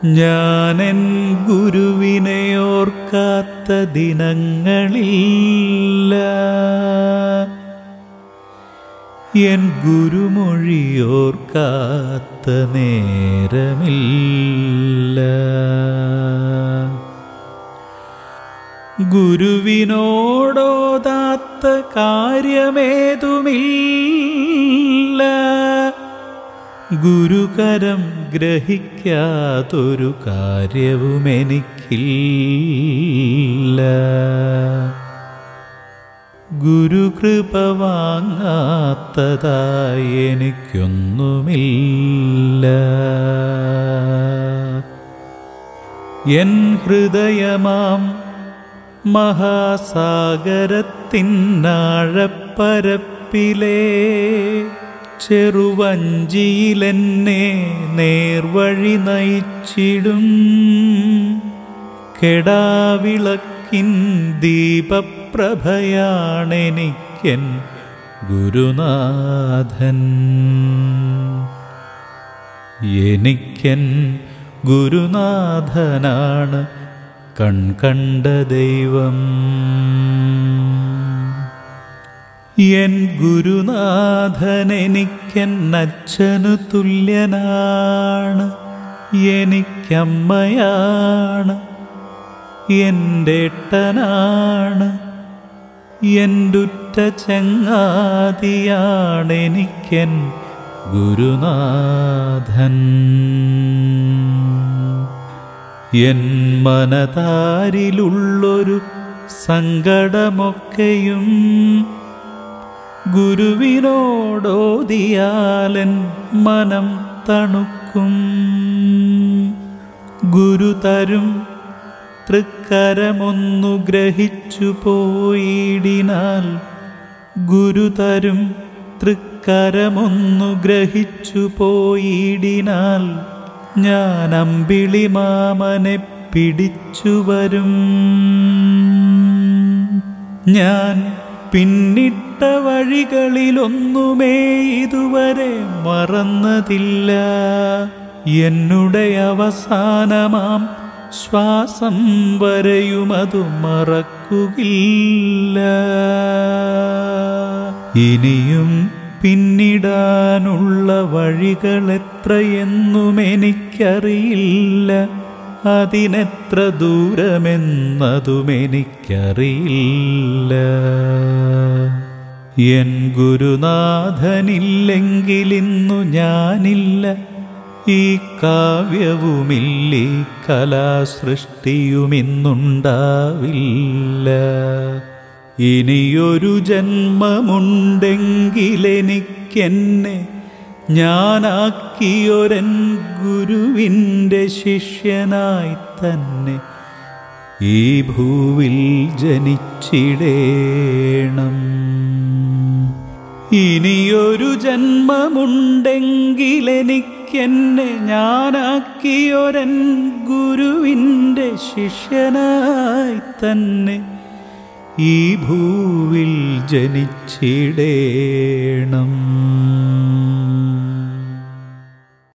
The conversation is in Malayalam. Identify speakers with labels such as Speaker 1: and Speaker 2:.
Speaker 1: ഞാനെൻ ഗുരുവിനെ ഓർക്കാത്ത ദിനങ്ങളില്ല എൻ ഗുരുമൊഴിയോർക്കാത്ത നേരമില്ല ഗുരുവിനോടോതാത്ത കാര്യമേതുമില്ല ഗുരുകരം ഗ്രഹിക്കാതൊരു കാര്യവും എനിക്കില്ല ഗുരുകൃപ വാങ്ങാത്തതായി എനിക്കൊന്നുമില്ല എൻ ഹൃദയമാം മഹാസാഗരത്തിനാഴപ്പരപ്പിലെ ചെറുവഞ്ചിയിലെന്നെ നേർവഴി നയിച്ചിടും കെടാവിളക്കിൻ ദീപപ്രഭയാണെനിക്കൻ ഗുരുനാഥൻ എനിക്കൻ ഗുരുനാഥനാണ് കൺകണ്ട ദൈവം എൻ ഗുരുനാഥൻ എനിക്കൻ അച്ഛനു തുല്യനാണ് എനിക്കമ്മയാണ് എൻ്റെ ഏട്ടനാണ് എൻ്റുറ്റ ചങ്ങാതിയാണെനിക്കൻ ഗുരുനാഥൻ എൻ മനതാരിലുള്ളൊരു സങ്കടമൊക്കെയും ഗുരുവിനോടോതിയാലൻ മനം തണുക്കും ഗുരു തരും തൃക്കരമൊന്നു ഗ്രഹിച്ചു പോയിടിനാൽ ഗുരു തരും തൃക്കരമൊന്നു ഗ്രഹിച്ചു പോയിടിനാൽ ഞാൻ അമ്പിളി മാമനെ പിടിച്ചു വരും ഞാൻ പിന്നിട്ട വഴികളിലൊന്നുമേ ഇതുവരെ മറന്നതില്ല എന്നുടെ അവസാനമാം ശ്വാസം വരെയും അത് മറക്കുകയില്ല ഇനിയും പിന്നിടാനുള്ള വഴികൾ എത്രയെന്നും എനിക്കറിയില്ല അതിനെത്ര ദൂരമെന്നതും എനിക്കറിയില്ല എൻ ഗുരുനാഥനില്ലെങ്കിലിന്നു ഞാനില്ല ഈ കാവ്യവുമില്ല ഈ കലാസൃഷ്ടിയുമിന്നുണ്ടാവില്ല ഇനിയൊരു ജന്മമുണ്ടെങ്കിലെനിക്കെന്നെ ഞാനാക്കിയൊരൻ ഗുരുവിൻ്റെ ശിഷ്യനായി തന്നെ ഈ ഭൂവിൽ ജനിച്ചിടേണം ഇനിയൊരു ജന്മമുണ്ടെങ്കിലെനിക്കെന്നെ ഞാനാക്കിയൊരൻ ഗുരുവിൻ്റെ ശിഷ്യനായി തന്നെ ഈ ഭൂവിൽ ജനിച്ചിടേണം